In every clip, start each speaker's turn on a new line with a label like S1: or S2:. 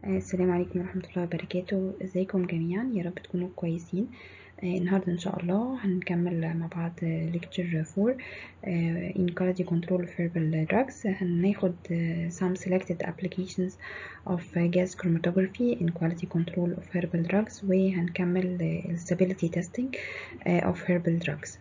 S1: السلام عليكم ورحمة الله وبركاته ازيكم جميعا يا رب تكونوا كويسين آه، النهاردة ان شاء الله هنكمل مع بعض lecture 4 آه، in quality control of herbal drugs هناخد آه، some selected applications of gas chromatography in quality control of herbal drugs وهنكمل ال stability testing of herbal drugs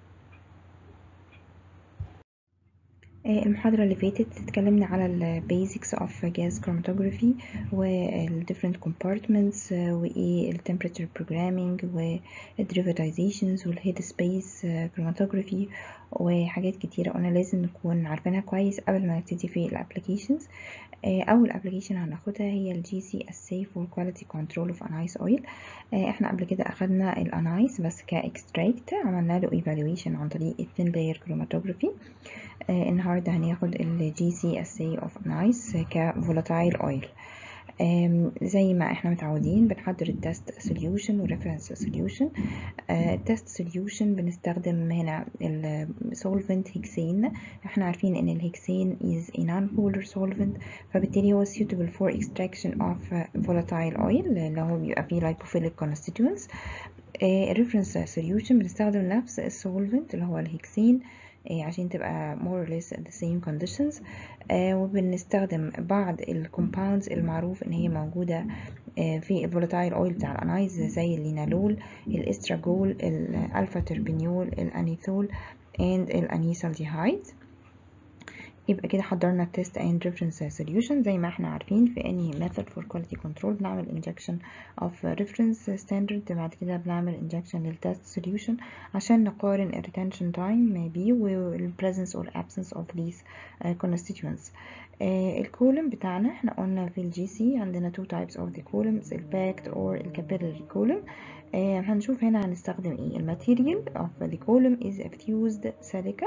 S1: المحاضرة اللي فاتت اتكلمنا على ال basics of gas chromatography وال different compartments وايه ال temperature programming وال derivatizations وال head space chromatography وحاجات كتيرة قلنا لازم نكون عارفينها كويس قبل ما نبتدي في ال applications أول application هناخدها هي ال GCSA for quality control of anise oil احنا قبل كده أخدنا ال anise بس ك extract عملنا له evaluation عن طريق ال thin layer chromatography آه النهاردة هناخد ال GCSA of Nice ك volatile oil زي ما احنا متعودين بنحضر التست solution و reference solution التست solution بنستخدم هنا ال solvent hexane احنا عارفين ان الهكسين is a non-polar solvent فبالتالي هو suitable for extraction of volatile oil اللي هو بيبقى فيه lipophilic constituents reference solution بنستخدم نفس السولفنت اللي هو الهكسين عشان تبقى more or less the same conditions آه وبنستخدم بعض ال compounds المعروف ان هي موجودة آه في ال volatile oil بتاع الانايز زي اللينالول الاستراجول الالفا تربينيول الانيثول and الانيسالديهايد يبقى كده حضرنا التست and reference solution زي ما احنا عارفين في any method for quality control بنعمل injection of reference standard بعد كده بنعمل injection للتست solution عشان نقارن ال retention time maybe وال presence or absence of these uh, constituents آه الكولم بتاعنا احنا قلنا في الجي سي عندنا two types of the columns ال packed or ال capillary column آه هنشوف هنا هنستخدم ايه الماتيريال of the column is fused silica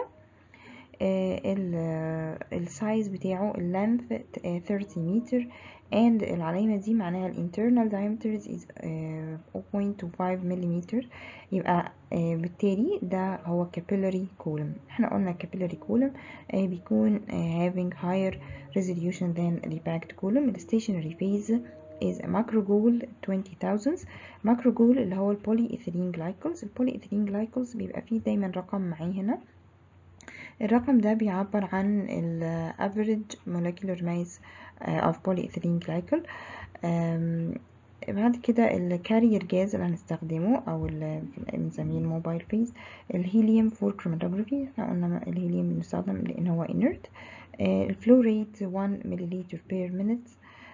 S1: السايز بتاعه اللينث 30 متر and العلامة دي معناها ال internal diameter is 0.25 مليمتر يبقى بالتالي ده هو capillary column احنا قلنا capillary column بيكون having higher resolution than the packed column the stationary phase is a macro goal 20,000 macro goal اللي هو البوليإيثيلين glycols البوليإيثيلين glycols بيبقى فيه دايما رقم معاه هنا الرقم ده بيعبر عن ال average molecular mass of polyethylene glycol بعد كده الكارير جاز اللي هنستخدمه او اللي بنسميه الموبايل فيز الهيليوم فور كروماتوجرافي احنا قلنا الهيليوم بنستخدم لان هو inert الفلو ريت 1 مليلتر بير مينت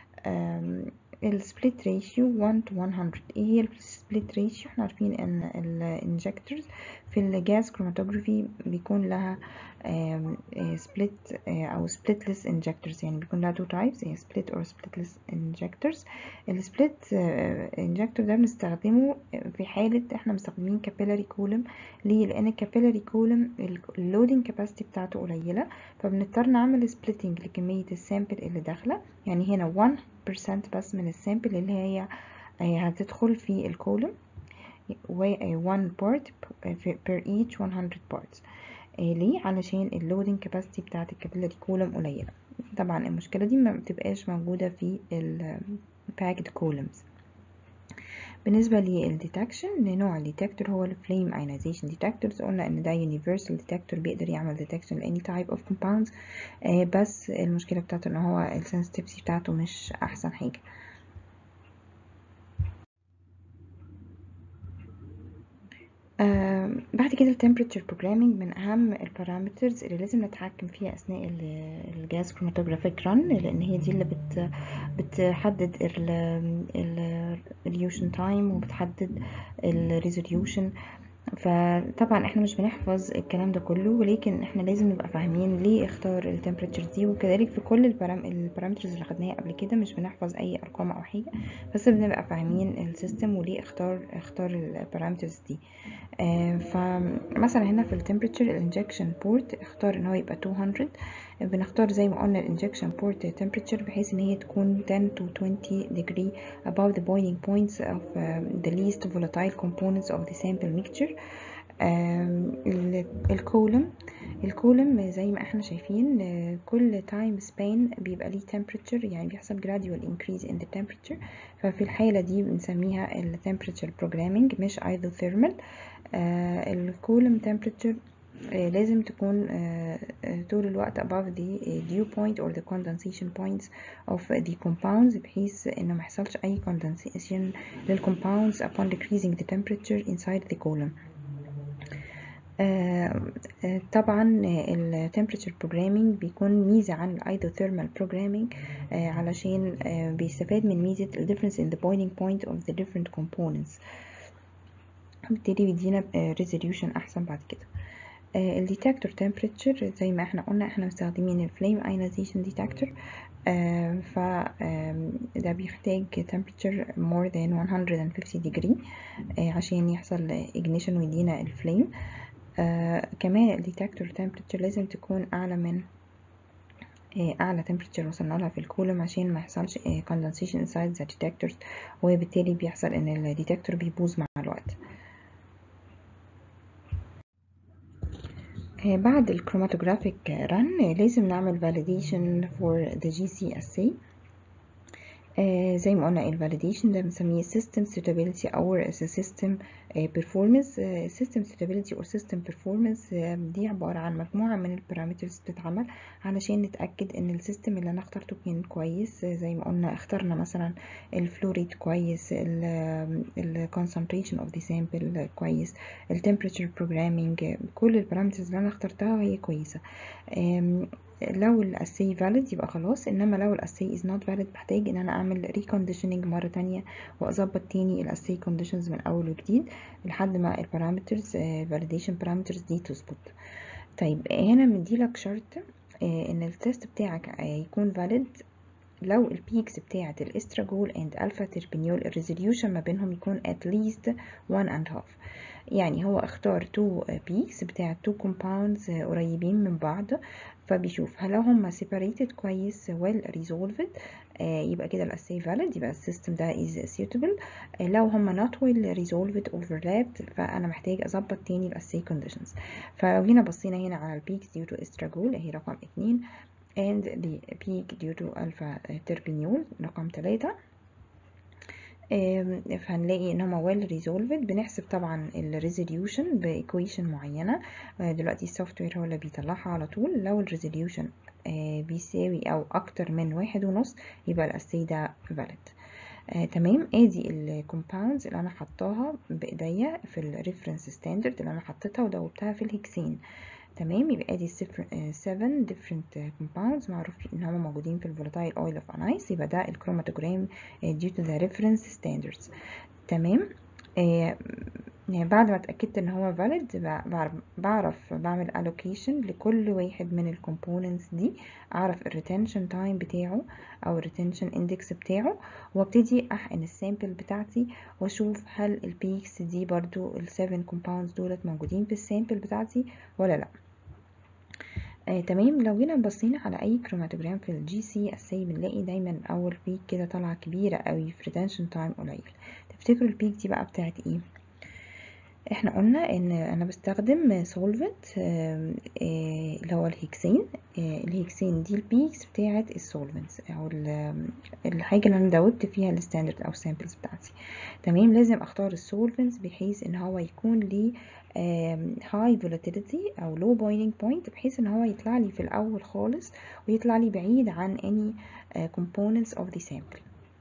S1: السبليت ريشيو 1 to 100 ايه هي السبليت ريشيو احنا عارفين ان الانجكتورز في الجاز كروماتوجرافي بيكون لها سبليت او سبليتلس انجكتورز يعني بيكون لها تو تايبس هي سبليت اور سبليتلس انجكتورز السبليت انجكتور ده بنستخدمه في حاله احنا مستخدمين كابيلاري كولم ليه لان الكابيلاري كولم اللودنج كاباسيتي بتاعته قليله فبنضطر نعمل سبليتنج لكميه السامبل اللي داخله يعني هنا 1% بس من السامبل اللي هي هتدخل في الكولم 1 part per each 100 parts ليه علشان اللودنج كاباسيتي بتاعت الكابيلاري كولم قليله طبعا المشكله دي ما بتبقاش موجوده في الباكد كولمز بالنسبة للديتكشن لنوع الديتكتور هو الفليم ايونيزيشن ديتكتورز قلنا ان ده يونيفرسال ديتكتور بيقدر يعمل ديتكشن لاني تايب اوف كومباوندز بس المشكلة بتاعته ان هو السنسيتيفيتي بتاعته مش احسن حاجة آه بعد كده التمبريتشر بروجرامينج من اهم البارامترز اللي لازم نتحكم فيها اثناء الجاز كروماتوجرافيك ران لان هي دي اللي بت بتحدد الريزوليوشن تايم وبتحدد الريزوليوشن فطبعا احنا مش بنحفظ الكلام ده كله ولكن احنا لازم نبقى فاهمين ليه اختار التمبريتشر دي وكذلك في كل البارامترز اللي خدناها قبل كده مش بنحفظ اي ارقام او حاجه بس بنبقى فاهمين السيستم وليه اختار اختار البارامترز دي آه فمثلا هنا في التمبريتشر الانجكشن بورت اختار ان هو يبقى 200 بنختار زي ما قلنا الانجكشن بورت temperature بحيث ان هي تكون 10 to 20 degree above the boiling points of uh, the least volatile components of the sample mixture الكولم الكولم زي ما احنا شايفين كل time span بيبقى ليه temperature يعني بيحصل gradual increase in the temperature ففي الحالة دي بنسميها ال temperature programming مش isothermal الكولم temperature لازم تكون طول الوقت above the dew point or the condensation points of the compounds بحيث انه ما يحصلش اي condensation للcompounds upon decreasing the temperature inside the column طبعا ال temperature programming بيكون ميزة عن ال isothermal programming علشان بيستفاد من ميزة ال difference in the boiling point of the different components بالتالي بيدينا resolution أحسن بعد كده الديتكتور temperature زي ما احنا قلنا احنا مستخدمين الفليم ionization detector ف ده بيحتاج temperature more than 150 degree عشان يحصل ignition ويدينا الفليم كمان الديتكتور temperature لازم تكون أعلى من أعلى temperature وصلنا لها في الكولوم عشان ما يحصلش condensation inside the detectors وبالتالي بيحصل إن الديتكتور بيبوظ مع الوقت بعد الكروماتوجرافيك رن لازم نعمل validation for the GCSA آه زي ما قلنا الفاليديشن ده بنسميه system suitability or system performance system suitability or system performance دي عبارة عن مجموعة من البارامترز بتتعمل علشان نتأكد ان السيستم اللي انا اخترته كان كويس زي ما قلنا اخترنا مثلا الفلوريت كويس ال concentration of the sample كويس ال temperature programming كل البارامترز اللي انا اخترتها هي كويسة لو الاسي valid يبقى خلاص انما لو الاسي is not valid بحتاج ان انا اعمل reconditioning مرة تانية واظبط تاني الاسي conditions من اول وجديد لحد ما البارامترز validation parameters دي تظبط طيب هنا مديلك شرط ان التست بتاعك يكون valid لو البيكس بتاعة الاستراجول and الفا تربينيول الريزوليوشن ما بينهم يكون at least one and half يعني هو اختار تو بيكس بتاع تو compounds قريبين من بعض فبيشوف هل هما separated كويس well resolved آه يبقى كده الاسي valid يبقى السيستم ده is suitable آه لو هما not well resolved overlapped فانا محتاج اظبط تاني الاسي conditions فلو هنا بصينا هنا على البيكس due to estragol هي رقم اتنين and the peak due to alpha terpineol رقم تلاتة فهنلاقي ان هما well resolved بنحسب طبعا ال resolution بإيكويشن معينة دلوقتي السوفت وير هو اللي بيطلعها على طول لو ال resolution بيساوي او اكتر من واحد ونص يبقى الاسي ده valid آه، تمام ادي الكومباوندز اللي انا حطاها بايديا في الريفرنس ستاندرد اللي انا حطيتها ودوبتها في الهكسين تمام يبقى ادي 7 different compounds معروف ان هم موجودين في الفولاتايل oil of anise يبقى ده الكروماتوجرام due to the reference standards تمام آه يعني بعد ما اتأكدت ان هو valid بعرف بعمل allocation لكل واحد من الكومبوننتس دي اعرف الريتنشن تايم بتاعه او الريتنشن اندكس بتاعه وابتدي احقن السامبل بتاعتي واشوف هل البيكس دي برضو السيفن كومباوندز دولت موجودين في السامبل بتاعتي ولا لا آه تمام لو جينا بصينا على اي كروماتوجرام في الجي سي اسي بنلاقي دايما اول بيك كده طالعه كبيره قوي في ريتنشن تايم قليل تفتكروا البيك دي بقى بتاعت ايه احنا قلنا ان انا بستخدم سولفنت اللي هو الهيكسين الهيكسين دي البيكس بتاعه السولفنتس او الحاجه اللي انا دوبت فيها الستاندرد او السامبلز بتاعتي تمام لازم اختار السولفنتس بحيث ان هو يكون ليه هاي فولاتيليتي او لو بويلينج بوينت بحيث ان هو يطلع لي في الاول خالص ويطلع لي بعيد عن any components of the sample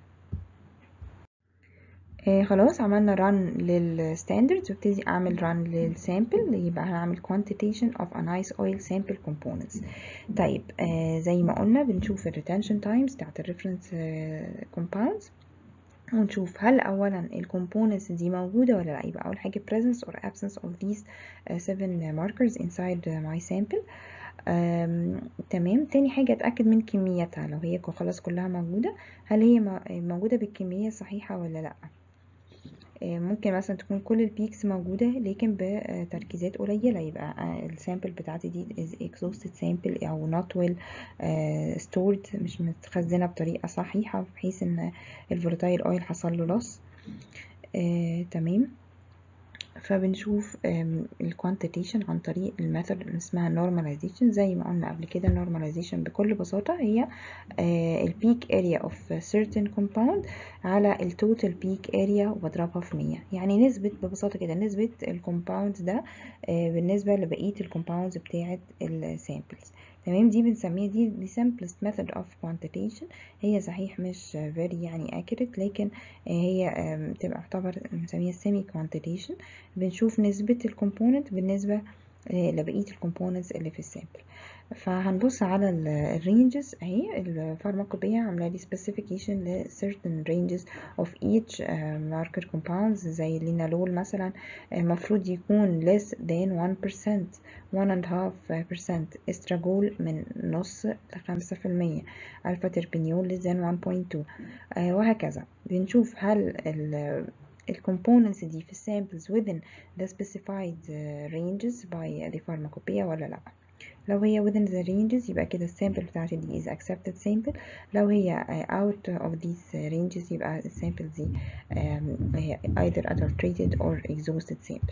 S1: آه خلاص عملنا run للستاندردز وابتدي اعمل run للسامبل يبقى هنعمل quantitation of a nice oil sample components طيب آه زي ما قلنا بنشوف الريتنشن تايمز بتاعت الريفرنس compounds ونشوف هل اولا الكومبوننتس دي موجوده ولا لا يبقى اول حاجه presence or absence of these uh, seven markers inside my sample تمام تاني حاجة اتأكد من كميتها لو هي خلاص كلها موجودة هل هي موجودة بالكمية الصحيحة ولا لأ ممكن مثلا تكون كل البيكس موجودة لكن بتركيزات قليلة يبقى السامبل بتاعتي دي is exhausted sample أو not well stored مش متخزنة بطريقة صحيحة بحيث ان الفولاتايل اويل حصل له loss تمام فبنشوف الكوانتيتيشن عن طريق الميثود اللي اسمها normalization زي ما قلنا قبل كده normalization بكل بساطة هي البيك اريا اوف certain compound على التوتال بيك اريا وبضربها في 100 يعني نسبة ببساطة كده نسبة الكومباوند ده بالنسبة لبقية الكومباوندز بتاعة السامبلز تمام دي بنسميها دي دي simplest method of quantitation هي صحيح مش very يعني accurate لكن هي بتبقى تعتبر بنسميها semi quantitation بنشوف نسبة الكومبوننت بالنسبة لبقية الكومبوننتس اللي في السامبل فهنبص على الرينجز اهي الفارماكوبيا عامله لي specification ل certain ranges of each uh, marker compounds زي اللينالول مثلا المفروض يكون less than 1% 1.5% استراجول من نص لخمسة في المية الفا تربينيول less than 1.2 uh, وهكذا بنشوف هل ال الكومبوننتس دي في السامبلز within the specified ranges by the pharmacopoeia ولا لا لو هي within the ranges يبقى كده السامبل بتاعتي دي is accepted sample لو هي out of these ranges يبقى السامبل دي هي either adulterated or exhausted sample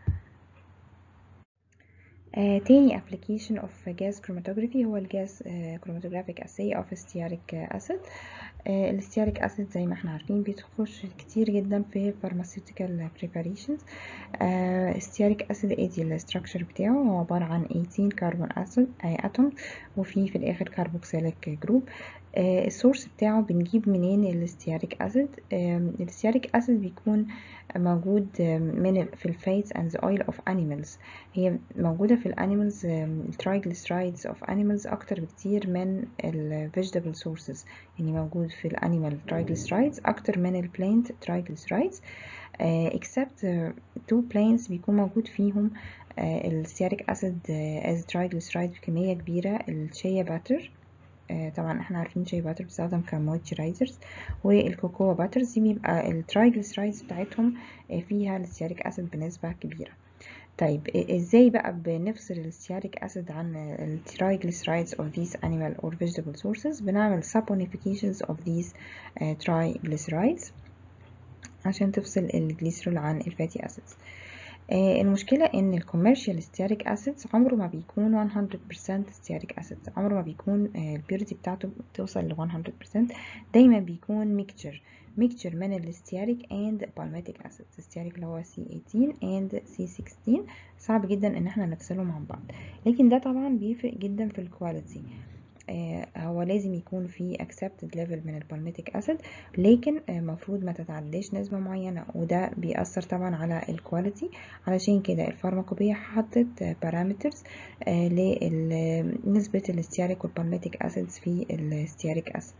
S1: آه تاني application of gas chromatography هو الجاز آه chromatographic assay of stearic acid آه الستياريك acid زي ما احنا عارفين بتخش كتير جدا في pharmaceutical preparations آه stearic acid ادي الستراكشر بتاعه هو عبارة عن 18 كربون acid اتوم وفي في الاخر كربوكسيليك جروب آه السورس بتاعه بنجيب منين الستياريك اسيد الستياريك اسيد بيكون موجود من في الفاتس and the oil of animals هي موجودة في الانيمالز الترايجليسرايدز of animals أكتر بكتير من ال vegetable sources يعني موجود في الانيمال triglycerides أكتر من البلانت triglycerides uh, except uh, two plants بيكون موجود فيهم uh, الستياريك اسيد as triglyceride بكمية كبيرة الشيا باتر طبعا احنا عارفين شاي باتر بتستخدم كمويسترايزرز والكوكوا باترز دي بيبقى الترايجليسرايدز بتاعتهم فيها الستياريك اسيد بنسبة كبيرة طيب ازاي بقى بنفصل الستياريك اسيد عن الترايجليسرايدز of these animal or vegetable sources بنعمل saponifications of these uh, triglycerides عشان تفصل الجليسرول عن الفاتي اسيدز آه المشكلة ان الكوميرشال ستياريك اسيدز عمره ما بيكون 100% ستياريك اسيدز عمره ما بيكون آه البيورتي بتاعته توصل ل 100% دايما بيكون ميكتشر ميكتشر من الستياريك اند بالميتيك اسيدز الستياريك اللي هو C18 and C16 صعب جدا ان احنا نفصلهم عن بعض لكن ده طبعا بيفرق جدا في الكواليتي آه هو لازم يكون في accepted level من البالميتيك اسيد لكن المفروض ما تتعداش نسبة معينة وده بيأثر طبعا على الكواليتي علشان كده الفارماكوبية حطت بارامترز آه لنسبة الستياريك والبالميتيك اسيدز في الستياريك اسيد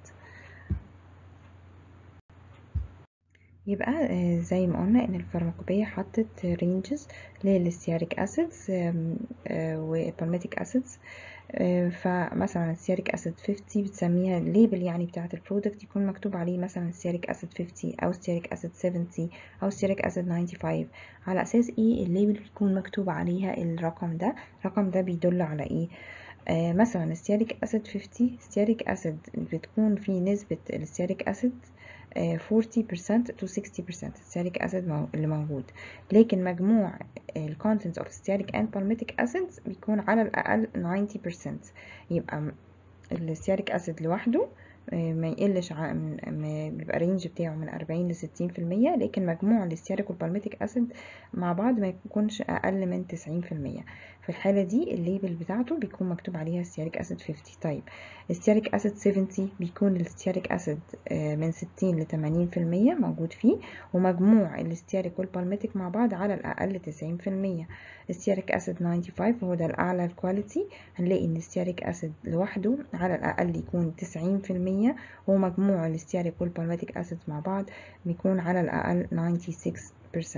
S1: يبقى زي ما قلنا ان الفارماكوبية حطت رينجز للستياريك اسيدز والبالميتيك اسيدز فمثلا الستياريك اسيد 50 بتسميها الليبل يعني بتاعة البرودكت يكون مكتوب عليه مثلا ستياريك اسيد 50 او ستياريك اسيد 70 او ستياريك اسيد 95 على اساس ايه الليبل بيكون مكتوب عليها الرقم ده الرقم ده بيدل على ايه آه مثلا ستياريك اسيد 50 ستياريك اسيد بتكون في نسبة الستياريك اسيد 40% to 60% ستياريك اسيد اللي موجود لكن مجموع ال contents of stearic and palmitic acids بيكون على الأقل 90% يبقى الستياريك اسيد لوحده ما يقلش عن بيبقى رينج بتاعه من 40 ل 60% لكن مجموع الستياريك والبالميتيك اسيد مع بعض ما يكونش اقل من 90% في الحالة دي الليبل بتاعته بيكون مكتوب عليها ستياريك اسيد 50 طيب الستياريك اسيد 70 بيكون الستياريك اسيد من 60 ل 80% موجود فيه ومجموع الستياريك والبالميتيك مع بعض على الاقل 90% الستياريك اسيد 95 هو ده الاعلى الكواليتي هنلاقي ان الستياريك اسيد لوحده على الاقل يكون 90% ومجموع الستياريك والبالميتيك اسيد مع بعض بيكون على الاقل 96%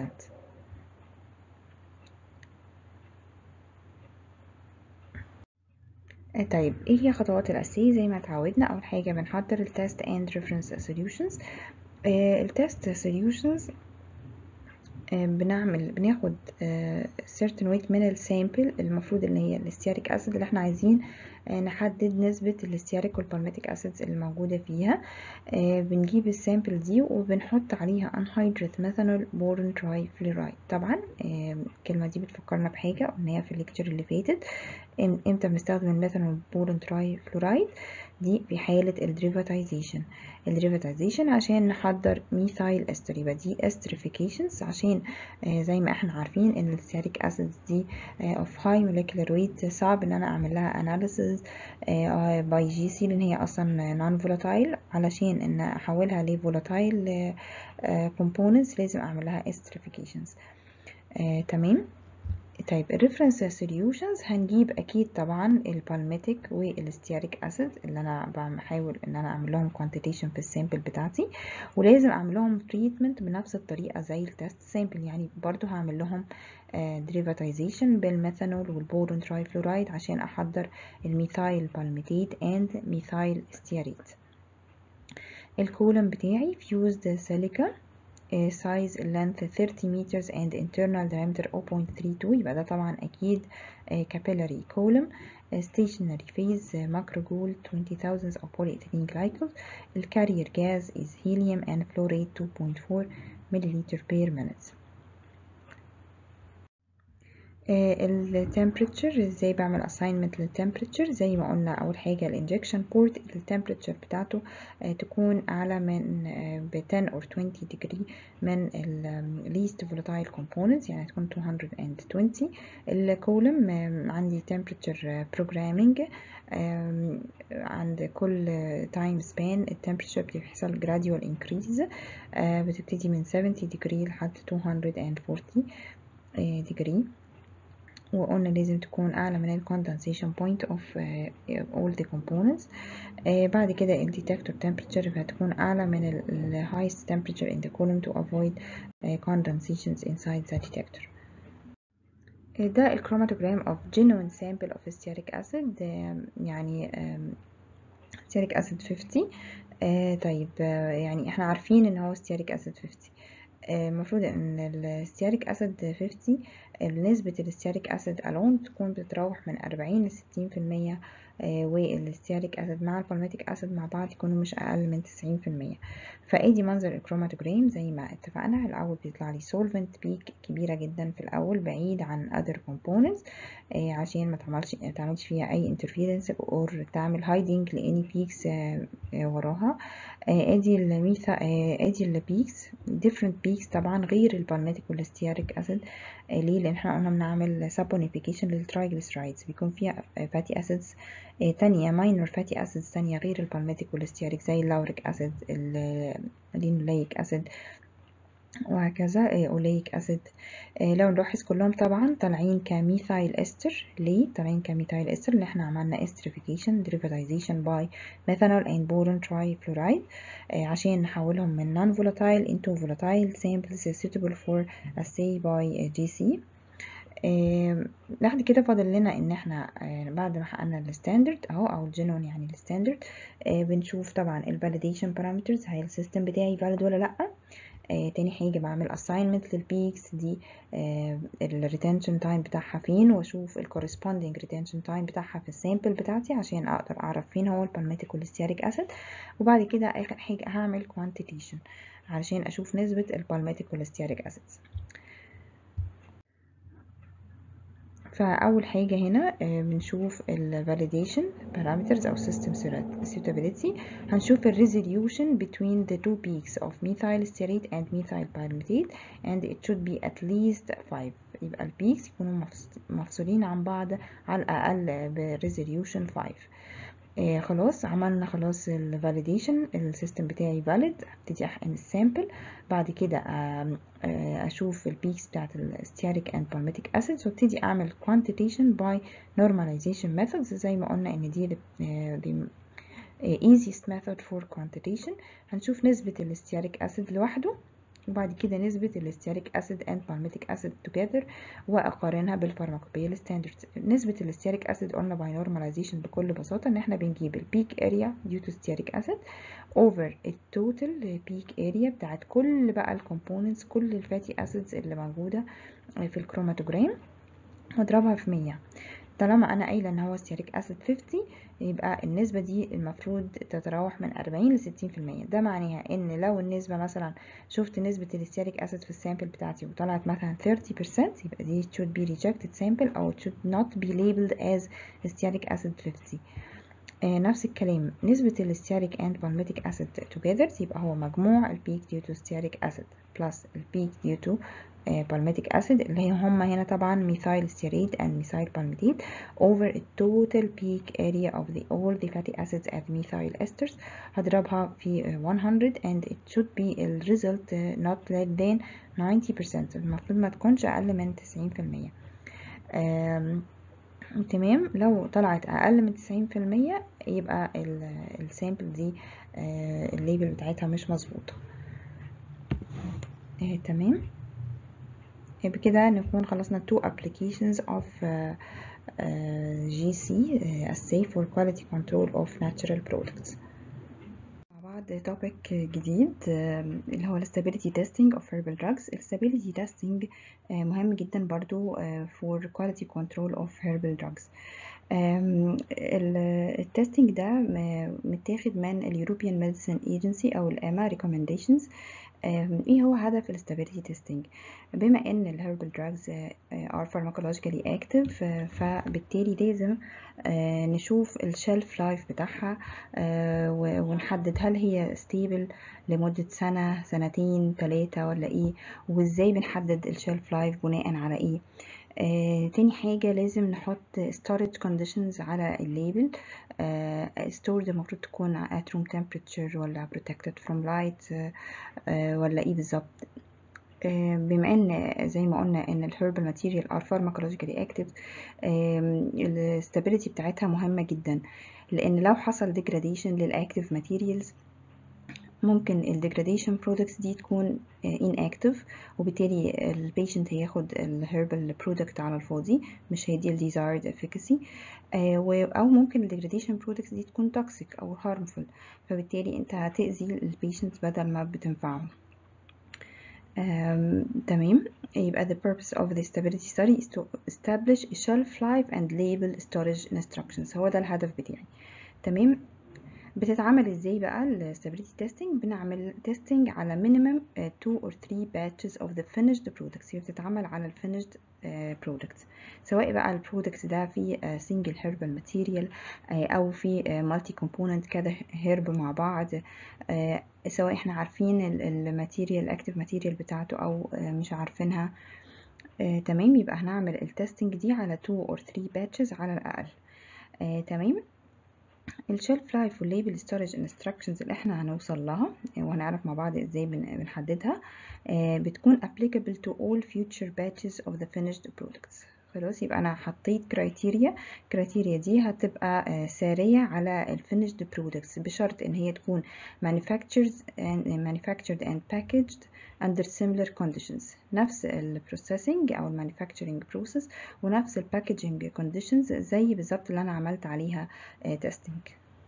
S1: طيب ايه هي خطوات الاسي زي ما اتعودنا اول حاجه بنحضر التست اند ريفرنس سوليوشنز التست سوليوشنز بنعمل بناخد certain weight من السامبل المفروض ان هي الستياريك اسيد اللي احنا عايزين نحدد نسبة الستيريك والبالميتيك اسيدز اللي موجودة فيها بنجيب السامبل دي وبنحط عليها anhydrous methanol boron trifluoride طبعا الكلمة دي بتفكرنا بحاجة قلناها في الليكتشر اللي فاتت امتى بنستخدم الميثانول بورون تراي فلورايد دي في حالة الدريفاتيزيشن الدريفاتيزيشن عشان نحضر ميثايل استر يبقى دي استريفيكيشنز عشان آه زي ما احنا عارفين ان الستيريك اسيدز دي اوف هاي موليكولار ويت صعب ان انا اعمل لها اناليسيز باي جي سي لان هي اصلا نون فولاتايل علشان ان احولها لفولاتايل كومبوننتس لازم اعمل لها استريفيكيشنز تمام طيب الريفرنس سوليوشنز هنجيب اكيد طبعا البالميتيك والستياريك اسيد اللي انا بحاول ان انا اعمل لهم كوانتيتيشن في السامبل بتاعتي ولازم اعمل لهم تريتمنت بنفس الطريقه زي التست سامبل يعني برضو هعمل لهم دريفاتيزيشن بالميثانول والبورون ترايفلورايد عشان احضر الميثايل بالميتيت اند ميثايل ستياريت الكولم بتاعي فيوزد سيليكا size length 30 meters and internal diameter 0.32 يبقى ده طبعا أكيد capillary column stationary phase macrogol 20,000 of polyethylene glycol الcarrier gas is helium and flow rate 2.4 milliliter per minute التمبريتشر ازاي بعمل assignment للتمبريتشر زي ما قلنا اول حاجه الانجكشن بورت التمبريتشر بتاعته تكون اعلى من ب 10 or 20 degree من ال least volatile components يعني تكون 220 الكولم عندي temperature programming عند كل time span التمبريتشر بيحصل gradual increase بتبتدي من 70 degree لحد 240 degree وقلنا لازم تكون أعلى من ال condensation point of uh, all the components uh, بعد كده ال detector temperature هتكون أعلى من ال highest temperature in the column to avoid uh, condensations inside the detector ده الكروماتوجرام of genuine sample of stearic acid يعني stearic acid 50 طيب يعني احنا عارفين ان هو stearic acid 50 المفروض ان الستياريك اسيد 50 نسبة الستياريك اسيد الون تكون بتتراوح من 40 ل 60 في المية والستياريك اسيد مع البالميتيك اسيد مع بعض يكونوا مش اقل من 90 في المية فادي منظر الكروماتوجرام زي ما اتفقنا الاول بيطلع لي سولفنت بيك كبيرة جدا في الاول بعيد عن other components عشان ما تعملش ما تعملش فيها اي interference or تعمل hiding لاني بيكس وراها ادي الميثا ادي البيكس different peaks طبعا غير البالميتيك والستياريك اسيد ليه لان احنا قلنا بنعمل سابونيفيكيشن للترايجليسرايدز بيكون فيها فاتي اسيدز تانية ماينور فاتي اسيدز تانية غير البالميتيك والستياريك زي اللوريك اسيد اللينوليك اسيد وهكذا اوليك اسيد لو نلاحظ كلهم طبعا طالعين كميثايل استر ليه طالعين كميثايل استر اللي احنا عملنا استريفيكيشن derivation by methanol and boron trifluoride عشان نحولهم من non volatile into volatile samples suitable for assay by GC بعد كده فاضل لنا ان احنا بعد ما حققنا الستاندرد اهو او الجنون يعني الستاندرد بنشوف طبعا الفاليديشن بارامترز هل السيستم بتاعي فاليد ولا لا آه تاني حاجة بعمل assignment للبيكس دي آه الريتنشن تايم بتاعها فين واشوف الكورسبوندينج ريتنشن تايم بتاعها في السامبل بتاعتي عشان اقدر اعرف فين هو البالميتيك والستياريك اسيد وبعد كده اخر حاجة هعمل كوانتيتيشن علشان اشوف نسبة البالميتيك والستياريك اسيدز فأول حاجة هنا بنشوف ال validation parameters أو system suitability هنشوف ال resolution between the two peaks of methyl stearate and methyl palmitate and it should be at least 5 يبقى ال peaks يكونوا مفصولين عن بعض على الأقل ب resolution 5 آه خلاص عملنا خلاص ال validation السيستم بتاعي valid هبتدي احقن السامبل بعد كده آه آه اشوف البيكس بتاعت الستياريك اند بالميتيك اسيدز وابتدي اعمل quantitation by normalization methods زي ما قلنا ان دي دي easiest method for quantitation هنشوف نسبة الستياريك اسيد لوحده وبعد كده نسبة الستياريك أسيد and palmitic acid together وأقارنها بالفارماكوبيال ستاندردز نسبة الستياريك أسيد قلنا by normalization بكل بساطة إن احنا بنجيب البيك اريا due to stearic acid over التوتال بيك اريا بتاعت كل بقى الكومبوننتس كل الفاتي أسيدز اللي موجودة في الكروماتوجرام واضربها في مية طالما انا قايله ان هو ستيريك اسيد 50 يبقى النسبه دي المفروض تتراوح من 40 ل 60% ده معناها ان لو النسبه مثلا شفت نسبه الستيريك اسيد في السامبل بتاعتي وطلعت مثلا 30% يبقى دي should be rejected sample او should not be labeled as stearic acid 50 آه نفس الكلام نسبة الستياريك and palmitic acid together يبقى هو مجموع البيك due to stearic acid plus البيك due to uh, palmitic acid اللي هي هما هنا طبعا methyl stearate and methyl palmitate over the total peak area of the all the fatty acids and methyl esters هضربها في 100 and it should be the result uh, not less than 90% المفروض ما تكونش أقل من 90% um, تمام لو طلعت اقل من 90% يبقى السامبل دي آه الليبل بتاعتها مش مظبوطه آه تمام بكده نكون خلصنا two applications of uh, uh, GC uh, assay for quality control of natural products بعد topic جديد اللي هو stability testing of herbal drugs stability testing مهم جدا برضو for quality control of herbal drugs التستنج ده متاخد من اليوروبيان ميديسين ايجنسي او الاما recommendations ايه هو هدف الاستابيليتي تيستنج بما ان الهيربال دراجز ار pharmacologically active فبالتالي لازم نشوف الشيلف لايف بتاعها ونحدد هل هي ستيبل لمدة سنة سنتين ثلاثة ولا ايه وازاي بنحدد الشيلف لايف بناء على ايه آه، تاني حاجة لازم نحط storage conditions على الليبل آه، stored المفروض تكون at room temperature ولا protected from light آه، ولا ايه بالظبط بما ان زي ما قلنا ان الهيربال ماتيريال ار pharmacologically active الستابيليتي بتاعتها مهمة جدا لان لو حصل degradation للاكتيف ماتيريالز ممكن ال degradation products دي تكون inactive وبالتالي البيشنت هياخد الهيربال برودكت على الفاضي مش هيدي ال desired efficacy او ممكن ال degradation products دي تكون toxic او harmful فبالتالي انت هتأذي البيشنت بدل ما بتنفعه Um, تمام يبقى the purpose of the stability study is to establish a shelf life and label storage instructions هو ده الهدف بتاعي تمام بتتعمل ازاي بقى ال stability testing بنعمل testing على minimum uh, two or three batches of the finished products هي بتتعمل على ال finished uh, products سواء بقى ال products ده في uh, single herbal material uh, او في uh, multi component كده herb مع بعض uh, سواء احنا عارفين الماتيريال الاكتيف ماتيريال بتاعته او uh, مش عارفينها uh, تمام يبقى هنعمل التستنج دي على 2 or 3 batches على الاقل uh, تمام الشيلف لايف والليبل ستورج انستراكشنز اللي احنا هنوصل لها وهنعرف مع بعض ازاي بنحددها بتكون applicable to all future batches of the finished products خلاص يبقى انا حطيت كرايتيريا الكرايتيريا دي هتبقى سارية على الفينيشد برودكتس بشرط ان هي تكون manufactured and manufactured and packaged under similar conditions نفس ال processing او ال manufacturing process ونفس ال packaging conditions زي بالظبط اللي انا عملت عليها testing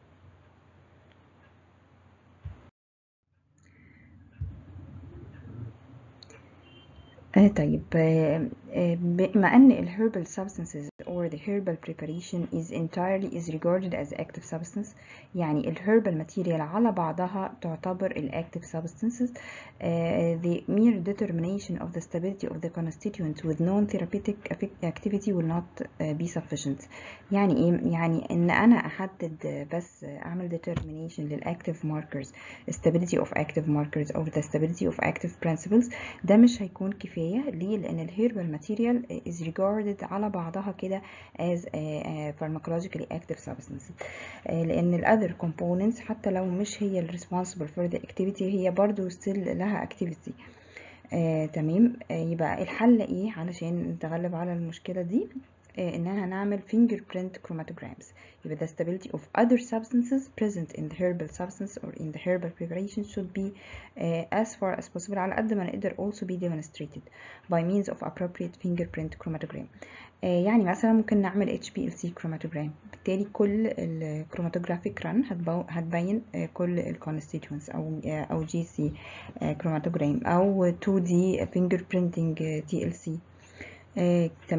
S1: آه طيب آه بما ان ال herbal substances or the herbal preparation is entirely is regarded as active substance يعني ال herbal material على بعضها تعتبر ال active substances uh, the mere determination of the stability of the constituents with non-therapeutic activity will not uh, be sufficient يعني ايه يعني ان انا احدد بس اعمل determination لل active markers stability of active markers or the stability of active principles ده مش هيكون كفاية ليه لان ال herbal material is regarded على بعضها كده as a, a pharmacologically active substance لان ال other components حتى لو مش هي ال responsible for the activity هي برضو still لها activity آه، تمام آه، يبقى الحل ايه علشان نتغلب على المشكلة دي آه، ان احنا نعمل fingerprint chromatograms يبقى the stability of other substances present in the herbal substance or in the herbal preparation should be uh, as far as possible على قد ما نقدر also be demonstrated by means of appropriate fingerprint chromatogram uh, يعني مثلا ممكن نعمل HPLC chromatograph بالتالي كل ال chromatographic run هتبين uh, كل ال constituents أو uh, أو GC uh, chromatograph أو 2D fingerprinting uh, TLC uh, تمام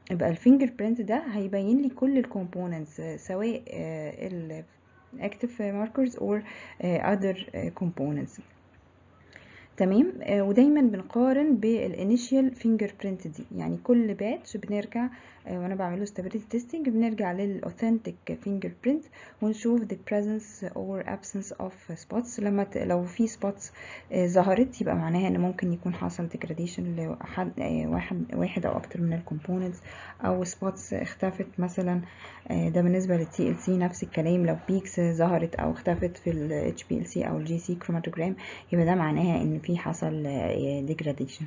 S1: يبقى الفينجر برينت ده هيبين لي كل الكومبوننتس سواء الاكتف ماركرز اور اذر كومبوننتس تمام آه ودايما بنقارن بالانيشال فينجر برينت دي يعني كل باتش بنرجع آه وانا بعمله stability testing بنرجع للاوثنتيك فينجر برينت ونشوف the presence or absence of spots لما لو في spots آه ظهرت يبقى معناها ان ممكن يكون حصل degradation لواحد واحد واحد او اكتر من الكومبوننتس او spots اختفت مثلا ده بالنسبه للتي ال سي نفس الكلام لو بيكس ظهرت او اختفت في الاتش بي ال سي او الجي سي كروماتوجرام يبقى ده معناها ان في حصل degradation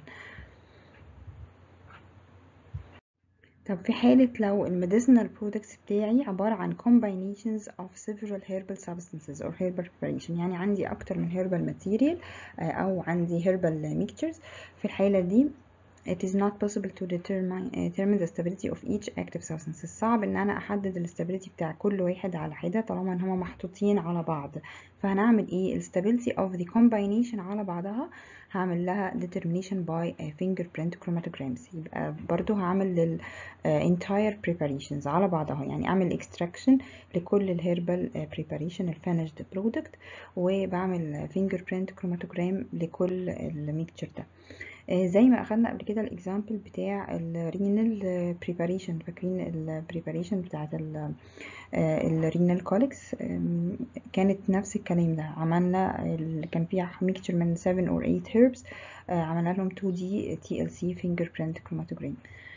S1: طب في حالة لو الميديسينال برودكتس بتاعي عبارة عن combinations of several herbal substances or herbal preparation يعني عندي أكتر من herbal material أو عندي herbal mixtures في الحالة دي it is not possible to determine, determine the stability of each active substance صعب ان انا احدد الاستابيليتي بتاع كل واحد على حدة طالما ان هما محطوطين على بعض فهنعمل ايه stability of the combination على بعضها هعمل لها determination by fingerprint chromatograms يبقى برضو هعمل لل entire preparations على بعضها يعني اعمل extraction لكل الهيربال preparation الفينيشد product وبعمل fingerprint chromatogram لكل الميكتشر ده زي ما اخدنا قبل كده الاكزامبل بتاع الرينال بريباريشن فاكرين البريباريشن بتاعت الرينال كوليكس كانت نفس الكلام ده عملنا كان فيها ميكتشر من 7 or 8 herbs عملنا لهم 2D TLC fingerprint chromatogram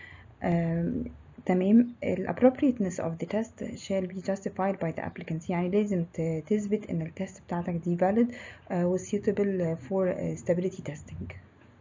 S1: تمام ال appropriateness of the test shall be justified by the applicant يعني لازم تثبت ان التست بتاعتك دي valid و suitable for stability testing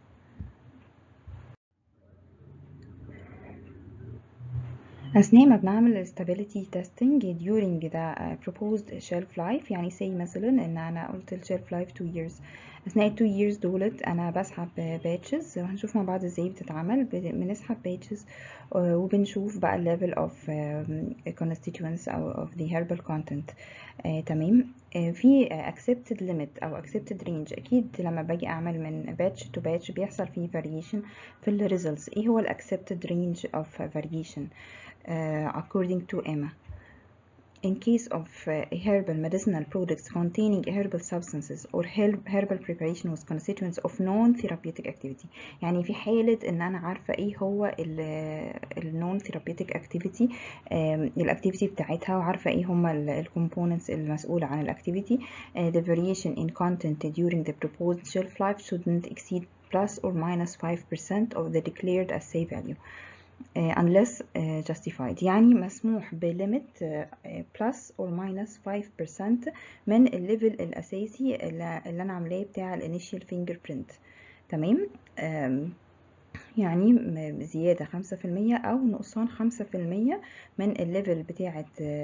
S1: أثناء ما بنعمل stability testing during the proposed shelf life يعني say مثلا إن أنا قلت ال shelf life 2 years أثناء ال 2 years دولت أنا بسحب batches وهنشوف مع بعض إزاي بتتعمل بنسحب batches وبنشوف بقى ال level of constituents أو of the herbal content آه تمام آه في accepted limit أو accepted range أكيد لما باجي أعمل من batch to batch بيحصل فيه variation في ال results إيه هو ال accepted range of variation uh, according to Emma. In case of uh, herbal medicinal products containing herbal substances or herbal preparation with constituents of non-therapeutic activity يعني في حالة ان انا عارفة ايه هو ال non therapeutic activity الاكتيفيتي بتاعتها وعارفة ايه هما ال components المسؤولة عن الاكتيفيتي uh, the variation in content during the proposed shelf life shouldn't exceed plus or minus 5% of the declared assay value Uh, unless uh, justified يعني مسموح بليمت uh, plus or minus 5% من الليفل الأساسي اللي, اللي أنا عاملاه بتاع الانيشال فينجر برينت تمام um, يعني زيادة خمسة في المية أو نقصان خمسة في المية من الليفل بتاعة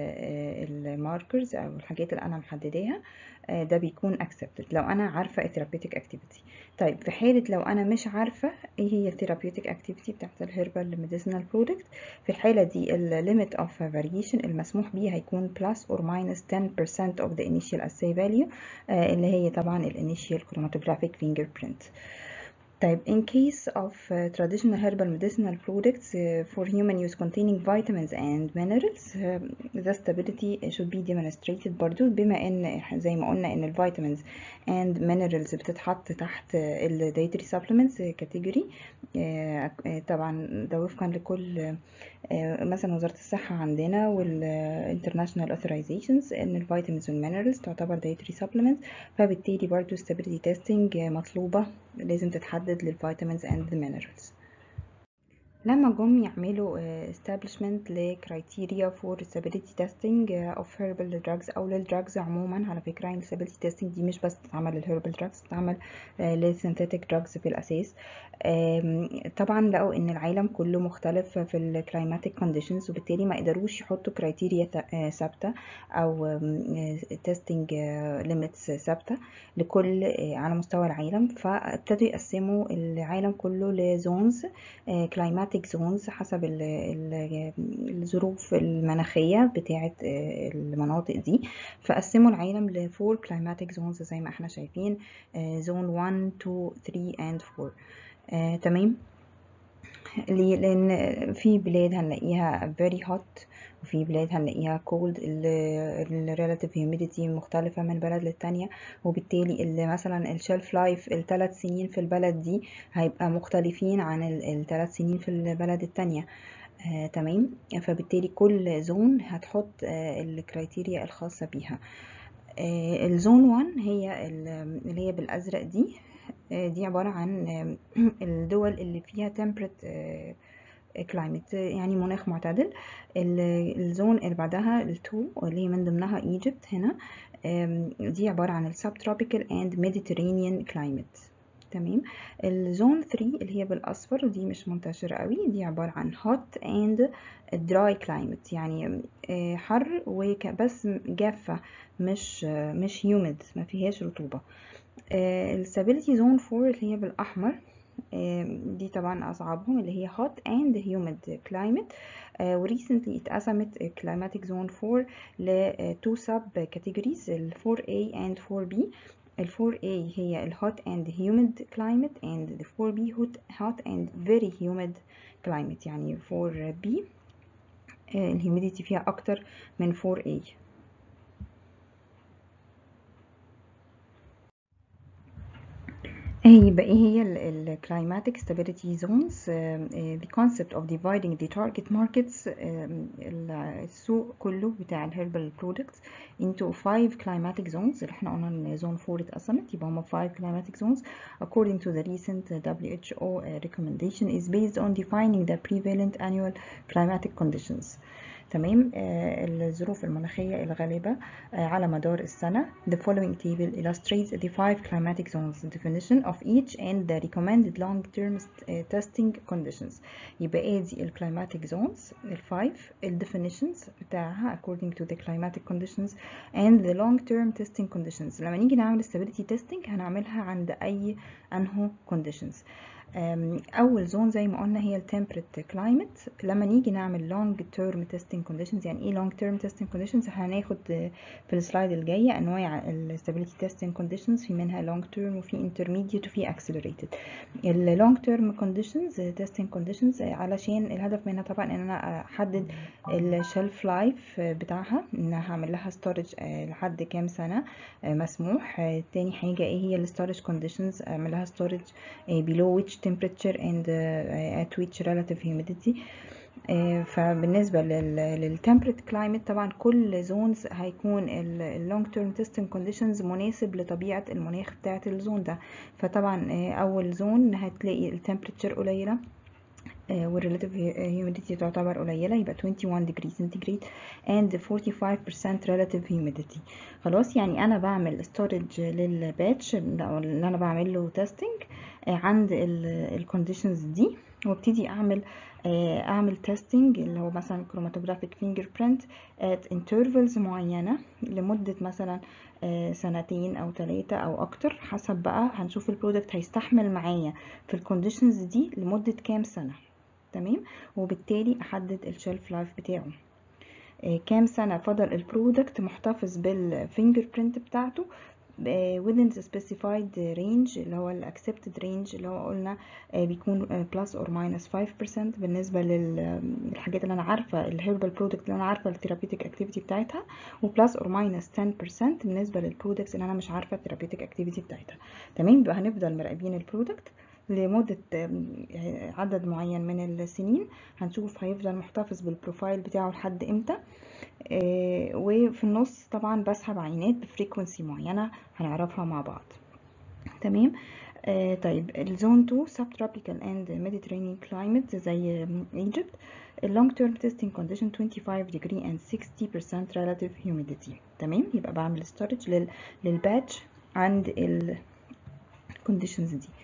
S1: الماركرز أو الحاجات اللي أنا محدداها ده بيكون accepted لو أنا عارفة therapeutic activity طيب في حالة لو أنا مش عارفة إيه هي therapeutic activity بتاعة الهيربال medicinal product في الحالة دي ال limit of variation المسموح بيه هيكون plus or minus 10% of the initial assay value اللي هي طبعا ال initial chromatographic fingerprint طيب in case of uh, traditional herbal medicinal products uh, for human use containing vitamins and minerals uh, the stability should be demonstrated برضو بما ان زي ما قلنا ان الفيتامينز and minerals بتتحط تحت ال dietary supplements category طبعا ده وفقا لكل مثلا وزارة الصحة عندنا وال international authorizations ان الفيتامينز والمينرالز تعتبر dietary supplements فبالتالي برضو stability testing مطلوبة لازم تتحدد للفيتامينز and the minerals لما جم يعملوا establishment لكرايتيريا for stability testing of herbal drugs أو للدراجز عموما على فكرة يعني stability testing دي مش بس بتتعمل للهربال drugs بتتعمل للسينثيتك drugs في الأساس طبعا لقوا إن العالم كله مختلف في الكلايماتيك conditions وبالتالي ما قدروش يحطوا كرايتيريا ثابتة أو testing limits ثابتة لكل على مستوى العالم فابتدوا يقسموا العالم كله لزونز كلايماتيك climatic zones حسب ال ال الظروف المناخية بتاعة المناطق دي فقسموا العالم ل 4 climatic zones زي ما احنا شايفين zone 1 2 3 and 4 آه، تمام ليه لان في بلاد هنلاقيها very hot وفي بلاد هنلاقيها cold ال relative humidity مختلفة من بلد للتانية وبالتالي اللي مثلا الشيلف لايف الثلاث سنين في البلد دي هيبقى مختلفين عن الثلاث سنين في البلد التانية آه، تمام فبالتالي كل زون هتحط آه، الكرايتيريا الخاصة بيها آه، الزون 1 هي اللي هي بالأزرق دي آه، دي عبارة عن آه، الدول اللي فيها temperate آه، كلايمت يعني مناخ معتدل ال- الزون اللي بعدها التو اللي هي من ضمنها ايجيبت هنا آم، دي عبارة عن السبتروبيكال اند ميديترينيان كلايمت تمام الزون 3 اللي هي بالاصفر ودي مش منتشرة قوي دي عبارة عن hot and dry climate يعني آه، حر وك بس جافة مش آه، مش humid ما فيهاش رطوبة الستابيليتي زون 4 اللي هي بالاحمر آه، دي طبعا أصعبهم اللي هي hot and humid climate آه، وريسنتلي اتقسمت climatic zone 4 ل two sub categories ال 4A and 4B ال 4A هي ال hot and humid climate and the 4B hot, hot and very humid climate يعني 4B آه، الهيوميديتي فيها أكتر من 4A يبقى ايه هي ال climatic stability zones آه، آه، the concept of dividing the target markets آه، ال- السوق كله بتاع ال herbal products into five climatic zones اللي احنا قلنا ان zone 4 اتقسمت يبقى هما five climatic zones according to the recent WHO recommendation is based on defining the prevalent annual climatic conditions تمام آه، الظروف المناخية الغالبة آه، على مدار السنة The following table illustrates the five climatic zones definition of each and the recommended long-term uh, testing conditions يبقى ايه دي ال climatic zones الفايف ال definitions بتاعها according to the climatic conditions and the long-term testing conditions لما نيجي نعمل stability testing هنعملها عند أي أنهو conditions أم، اول زون زي ما قلنا هي التمبريت كلايمت لما نيجي نعمل لونج تيرم تيستنج كونديشنز يعني ايه لونج تيرم تيستنج كونديشنز هناخد آه، في السلايد الجايه انواع الستابيليتي تيستنج كونديشنز في منها لونج تيرم وفي انترميديت وفي اكسلريتد اللونج تيرم كونديشنز تيستنج كونديشنز علشان الهدف منها طبعا ان انا احدد الشيلف لايف بتاعها ان أنا هعمل لها ستورج لحد كام سنه آه، مسموح آه، تاني حاجه ايه هي الستورج كونديشنز اعمل لها ستورج below which temperature and uh, at which relative humidity آه، فبالنسبة للتمبريت كلايمت طبعا كل زونز هيكون اللونج تيرم تيستنج كونديشنز مناسب لطبيعة المناخ بتاعة الزون ده فطبعا آه، أول زون هتلاقي التمبريتشر قليلة والريلاتيف humidity تعتبر قليلة يبقى 21 degree centigrade and 45% relative humidity خلاص يعني أنا بعمل storage للباتش اللي أنا بعمل له testing آه، عند الكونديشنز دي وابتدي أعمل آه، أعمل testing اللي هو مثلا chromatographic fingerprint at intervals معينة لمدة مثلا آه، سنتين أو ثلاثة أو أكتر حسب بقى هنشوف البرودكت هيستحمل معايا في الكونديشنز دي لمدة كام سنة تمام وبالتالي أحدد الشيلف لايف بتاعه آه، كام سنة فضل البرودكت محتفظ بالفينجر برينت بتاعته آه، within the specified range اللي هو ال accepted range اللي هو قلنا آه، بيكون آه، plus or minus 5% بالنسبة للحاجات اللي أنا عارفة ال herbal product اللي أنا عارفة ال therapeutic activity بتاعتها و plus or minus 10% بالنسبة لل products اللي أنا مش عارفة ال therapeutic activity بتاعتها تمام يبقى هنفضل مراقبين البرودكت لمدة آم، عدد معين من السنين هنشوف هيفضل محتفظ بالبروفايل بتاعه لحد امتى آه، وفي النص طبعا بسحب عينات بفريكونسي معينة هنعرفها مع بعض تمام آه طيب الزون 2 subtropical and Mediterranean climate زي Egypt long term testing condition 25 degree and 60% relative humidity تمام يبقى بعمل storage لل للباتش عند ال conditions دي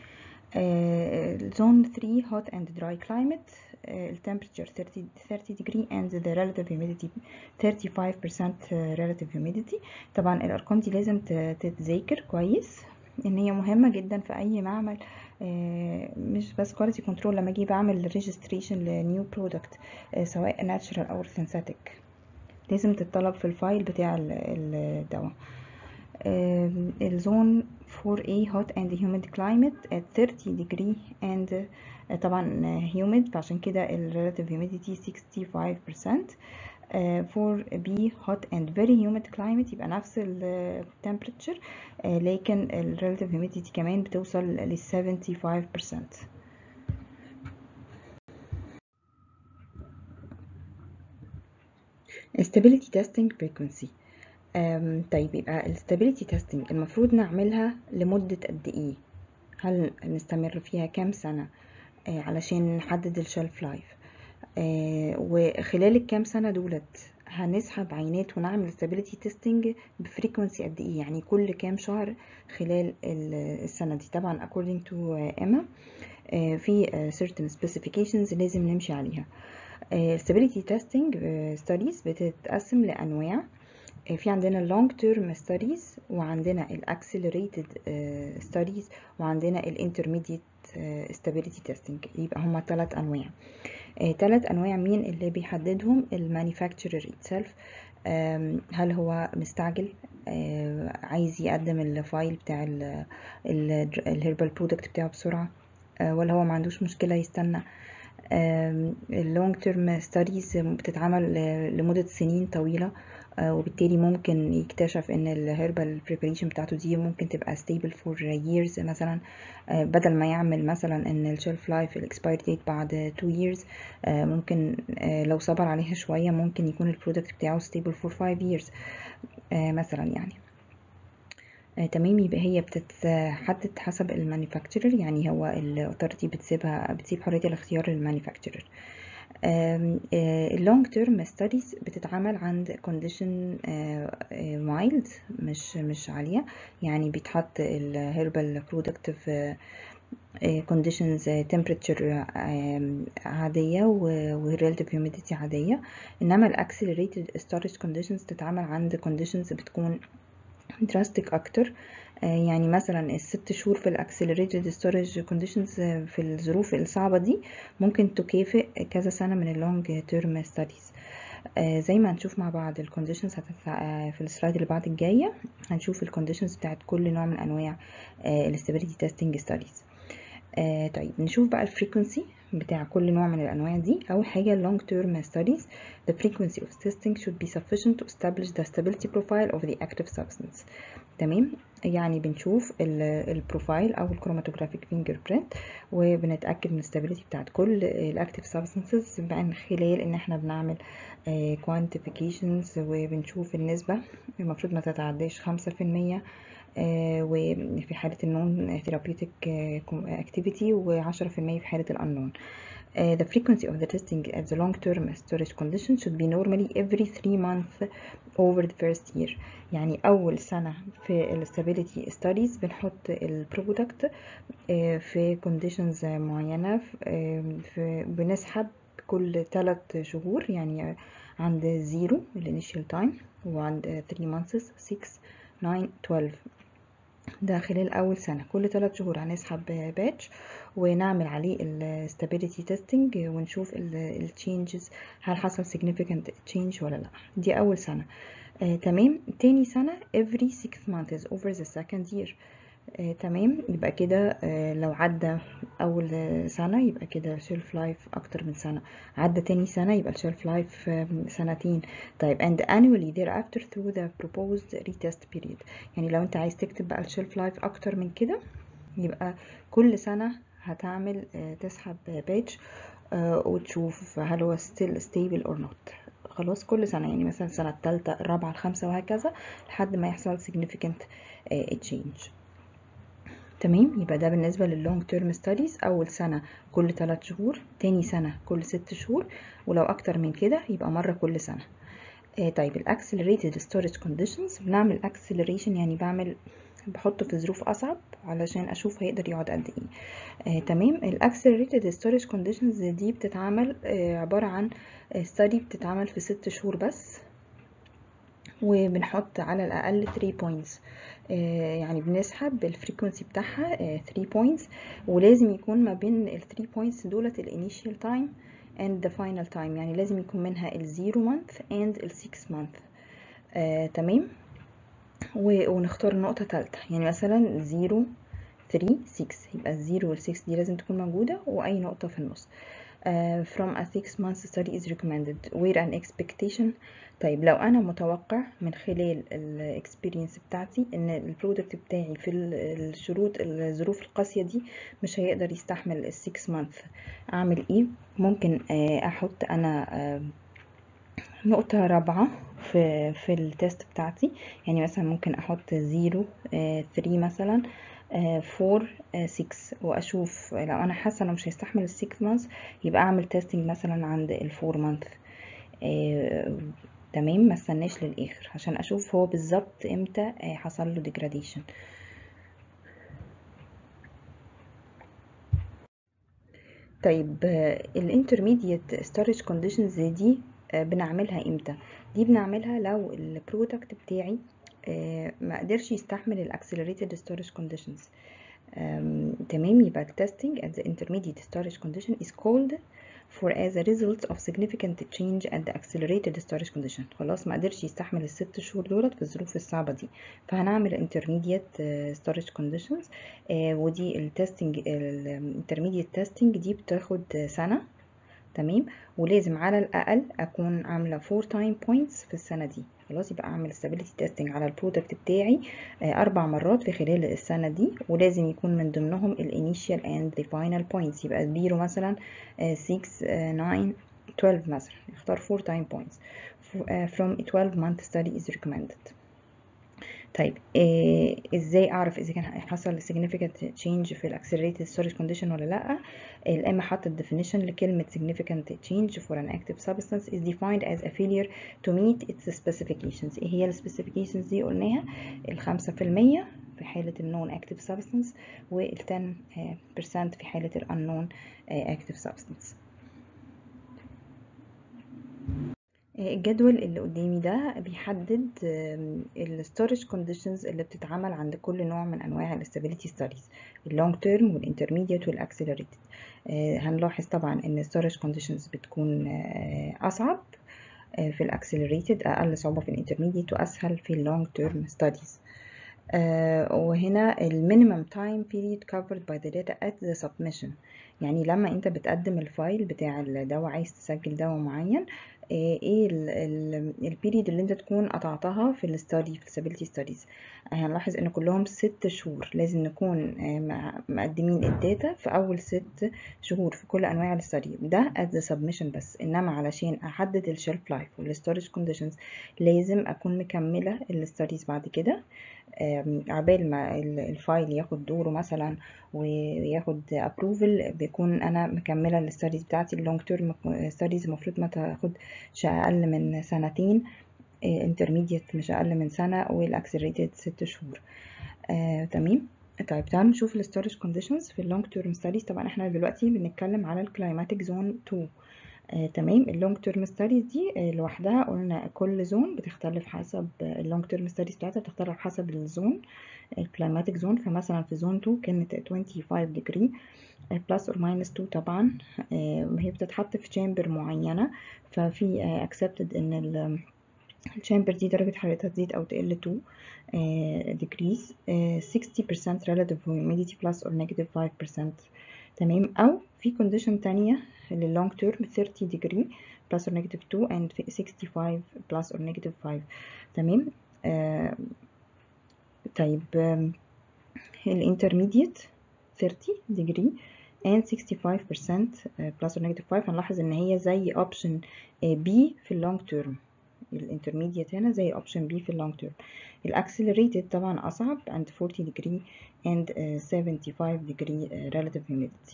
S1: زون 3 hot and dry climate uh, temperature 30 30 degree and the relative humidity 35% relative humidity طبعا الارقام دي لازم ت- تتذاكر كويس ان هي مهمه جدا في اي معمل آه، مش بس quality control لما اجي بعمل registration لنيو برودكت سواء natural او synthetic لازم تتطلب في الفايل بتاع ال- الدواء آم، الزون for a hot and humid climate at 30 degree and uh, طبعا humid فعشان كده ال relative humidity 65% uh, for B hot and very humid climate يبقى نفس ال temperature uh, لكن ال relative humidity كمان بتوصل ل 75% stability testing frequency um, طيب يبقى ال stability testing المفروض نعملها لمدة قد ايه هل نستمر فيها كام سنة آه علشان نحدد الشلف لايف آه وخلال الكام سنة دولت هنسحب عينات ونعمل stability testing بفريكونسي قد ايه يعني كل كام شهر خلال السنة دي طبعا according to اما آه في certain specifications لازم نمشي عليها stability testing studies بتتقسم لأنواع في عندنا long term studies وعندنا ال accelerated studies وعندنا ال intermediate stability testing يبقى هما ثلاث أنواع ثلاث أنواع مين اللي بيحددهم ال manufacturer itself هل هو مستعجل عايز يقدم الفايل بتاع الهيربال برودكت بتاعه بسرعة ولا هو ما عندوش مشكلة يستنى اللونج تيرم ستاديز بتتعمل لمدة سنين طويلة وبالتالي ممكن يكتشف ان الهيربال بريبريشن بتاعته دي ممكن تبقى stable for years مثلا بدل ما يعمل مثلا ان الشيلف لايف الاكسباير ديت بعد 2 years ممكن لو صبر عليها شوية ممكن يكون البرودكت بتاعه stable for 5 years مثلا يعني آه، تمام يبقى هي بتتحدد حسب المانيفاكتشرر يعني هو الاوثورتي بتسيبها بتسيب حرية الاختيار للمانيفاكتشرر اللونج تيرم ستاديز بتتعمل عند كونديشن مايلد مش مش عالية يعني بيتحط الهيربال برودكت في conditions temperature عادية و relative humidity عادية انما ال accelerated storage conditions تتعمل عند conditions بتكون drastic اكتر يعني مثلا الست شهور في الاكسلريتد ستورج كونديشنز في الظروف الصعبه دي ممكن تكافئ كذا سنه من اللونج تيرم ستاديز زي ما هنشوف مع بعض الكونديشنز في السلايد اللي بعد الجايه هنشوف الكونديشنز بتاعت كل نوع من انواع الاستابيليتي تيستنج ستاديز طيب نشوف بقى الفريكونسي بتاع كل نوع من الانواع دي اول حاجه long term studies the frequency of testing should be sufficient to establish the stability profile of the active substance تمام يعني بنشوف البروفايل او الكروماتوجرافيك فينجر برينت وبنتاكد من الستابيليتي بتاعت كل الاكتيف سبستانسز من خلال ان احنا بنعمل كوانتيفيكيشنز وبنشوف النسبه المفروض ما تتعداش خمسة في المية وفي حالة النون ثيرابيوتيك activity و10% في حالة الأنون Uh, the frequency of the testing at the long-term storage condition should be normally every three months over the first year يعني أول سنة في ال stability studies بنحط البرودكت uh, في conditions معينة في بنسحب كل 3 شهور يعني عند 0 الانيشال تايم وعند 3 months 6 9 12 ده خلال أول سنة كل ثلاث شهور هنسحب باتش ونعمل عليه الستابيليتي تيستنج ونشوف التشينجز هل حصل significant change ولا لا دي أول سنة آه، تمام تاني سنة every 6 months over the second year آه، تمام يبقى كده آه، لو عدى اول سنه يبقى كده شيلف لايف اكتر من سنه عدى تاني سنه يبقى الشيلف لايف سنتين طيب and annually thereafter through the proposed retest period يعني لو انت عايز تكتب بقى الشيلف لايف اكتر من كده يبقى كل سنه هتعمل آه، تسحب باتش وتشوف هل هو still stable or not خلاص كل سنة يعني مثلا السنة التالتة الرابعة الخامسة وهكذا لحد ما يحصل significant change تمام يبقى ده بالنسبة لللونج تيرم ستاديز أول سنة كل 3 شهور تاني سنة كل 6 شهور ولو أكتر من كده يبقى مرة كل سنة آه طيب الأكسلريتد ستورج كونديشنز بنعمل أكسلريشن يعني بعمل بحطه في ظروف أصعب علشان أشوف هيقدر يقعد قد إيه آه تمام الأكسلريتد ستورج كونديشنز دي بتتعمل آه عبارة عن ستادي بتتعمل في 6 شهور بس وبنحط على الأقل 3 points يعني بنسحب الفريكونسي بتاعها 3 points ولازم يكون ما بين ال 3 points دولت الانيشال تايم and the final time يعني لازم يكون منها ال 0 month and ال 6 month آه، تمام ونختار نقطة تالتة يعني مثلا 0 3 6 يبقى الزيرو والسكس دي لازم تكون موجودة وأي نقطة في النص uh, from a six month study is recommended where an expectation طيب لو أنا متوقع من خلال الاكسبيرينس بتاعتي إن البرودكت بتاعي في الشروط الظروف القاسية دي مش هيقدر يستحمل السكس مانث أعمل إيه ممكن أحط أنا نقطة رابعة في في التيست بتاعتي يعني مثلا ممكن احط زيرو ثري مثلا فور سكس واشوف لو انا حاسه انه مش هيستحمل السكس مانث يبقى اعمل تيستنج مثلا عند الفور مانث تمام ما استناش للاخر عشان اشوف هو بالظبط امتى حصل له ديجراديشن طيب الانترميديت ستورج كونديشنز دي بنعملها امتى دي بنعملها لو البرودكت بتاعي ما قدرش يستحمل الاكسلريتد ستورج كونديشنز تمام يبقى التستنج at the intermediate storage condition is called for as a result of significant change at the accelerated storage condition خلاص ما قدرش يستحمل الست شهور دولت في الظروف الصعبة دي فهنعمل intermediate storage conditions ودي التستنج الانترميديت تستنج دي بتاخد سنة تمام ولازم على الاقل اكون عامله 4 تايم بوينتس في السنه دي خلاص يبقى اعمل stability تيستنج على البرودكت بتاعي اربع مرات في خلال السنه دي ولازم يكون من ضمنهم الانيشال اند ذا فاينل بوينتس يبقى زيرو مثلا 6 9 12 مثلا اختار 4 تايم بوينتس from 12 month study is recommended طيب إيه ازاي اعرف اذا كان حصل significant change في الاكسلريتد storage condition ولا لا الاما حط definition لكلمه significant change for an active substance is defined as a failure to meet its specifications ايه هي السبيسيفيكيشنز دي قلناها الخمسة في المية في حالة النون active substance وال 10% في حالة ال unknown active substance الجدول اللي قدامي ده بيحدد الستورج كونديشنز اللي بتتعمل عند كل نوع من انواع الاستابيليتي ستاديز اللونج تيرم والانترميديت والاكسلريتد هنلاحظ هنلاحظ ان الستورج كونديشنز بتكون اصعب في الاكسلريتد اقل صعوبه في الانترميديت واسهل في اللونج تيرم ستاديز وهنا المينيمم تايم بيريد covered by the data at the submission يعني لما انت بتقدم الفايل بتاع الدواء عايز تسجل دواء معين ايه البيريد اللي انت تكون قطعتها في الستادي في الستابيليتي ستاديز هنلاحظ ان كلهم ست شهور لازم نكون مقدمين الداتا في اول ست شهور في كل انواع الستادي ده at the submission بس انما علشان احدد الشيلف لايف والستورج كونديشنز لازم اكون مكمله الستاديز بعد كده عبال ما الفايل ياخد دوره مثلا وياخد ابروفل بيكون انا مكمله الستاديز بتاعتي اللونج تيرم ستاديز المفروض ما تاخدش اقل من سنتين انترميديت مش اقل من سنه والاكسلريتد ست شهور آه، تمام طيب تعالوا نشوف الستورج كونديشنز في اللونج تيرم ستاديز طبعا احنا دلوقتي بنتكلم على الكلايماتيك زون 2 آه، تمام اللونج تيرم ستاديز دي آه، لوحدها قلنا كل زون بتختلف حسب اللونج تيرم ستاديز بتاعتها بتختلف حسب الزون الكلايماتيك زون فمثلا في زون 2 كانت 25 ديجري بلس اور ماينس 2 طبعا آه، هي بتتحط في تشامبر معينه ففي اكسبتد ان ال الشامبر دي درجة حرارتها تزيد أو تقل 2 uh, degrees uh, 60% relative humidity plus or negative 5% تمام أو في condition تانية لللونج term 30 degree plus or negative 2 and 65 plus or negative 5 تمام uh, طيب um, الانترميديت 30 degree and 65% plus or negative 5 هنلاحظ ان هي زي option B في اللونج term الانترميديت هنا زي اوبشن بي في اللونج تيرم الاكسلريتد طبعا اصعب عند 40 degree and uh, 75 degree uh, relative humidity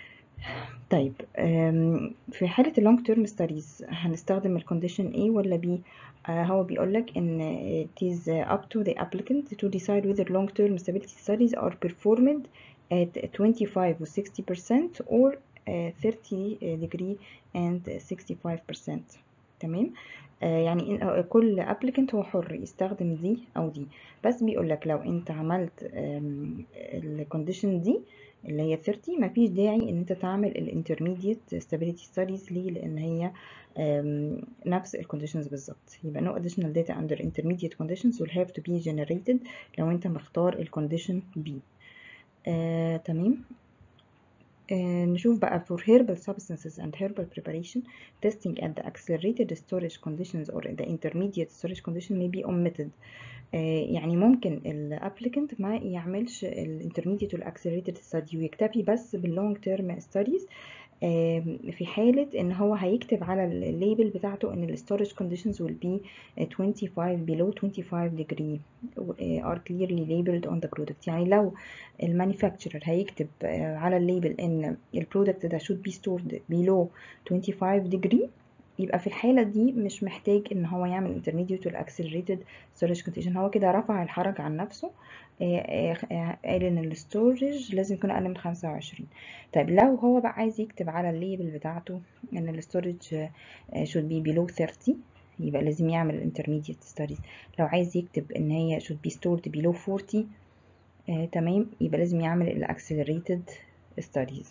S1: طيب في حالة اللونج تيرم ستاديز هنستخدم الكونديشن A ولا B uh, هو بيقول لك ان it is up to the applicant to decide whether long term stability studies are performed at 25 و 60% or uh, 30 degree and 65% تمام آه يعني كل ابليكنت هو حر يستخدم دي او دي بس بيقول لك لو انت عملت الكونديشن دي اللي هي 30 مفيش داعي ان انت تعمل الانترميديت stability studies ليه لان هي آم، نفس الكونديشنز بالظبط يبقى no additional data under intermediate conditions will have to be generated لو انت مختار الكونديشن B آه، تمام آه، نشوف بقى for herbal substances and herbal preparation testing at the accelerated storage conditions or the intermediate storage condition may be omitted آه، يعني ممكن الابليكنت ما يعملش الانترميديت والاكسلريتد ستادي ويكتفي بس باللونج تيرم ستاديز في حالة ان هو هيكتب على الليبل بتاعته ان الستورج conditions will be 25 below 25 degree are clearly labeled on the product يعني لو المانيفاكتشرر هيكتب على الليبل ان البرودكت ده should be stored below 25 degree يبقى في الحالة دي مش محتاج ان هو يعمل intermediate ولا accelerated storage condition هو كده رفع الحرج عن نفسه قال ان الستورج لازم يكون اقل من 25 طيب لو هو بقى عايز يكتب على الليبل بتاعته ان الستورج should be below 30 يبقى لازم يعمل intermediate studies لو عايز يكتب ان هي should be stored below 40 آه تمام يبقى لازم يعمل ال accelerated studies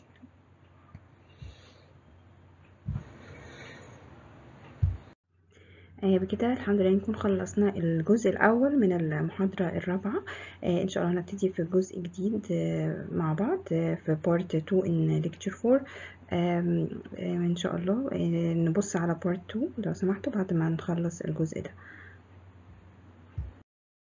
S1: آه بكده الحمد لله نكون خلصنا الجزء الأول من المحاضرة الرابعة آه إن شاء الله هنبتدي في جزء جديد آه مع بعض في بارت 2 in lecture 4 إن شاء الله نبص على بارت 2 لو سمحتوا بعد ما نخلص الجزء ده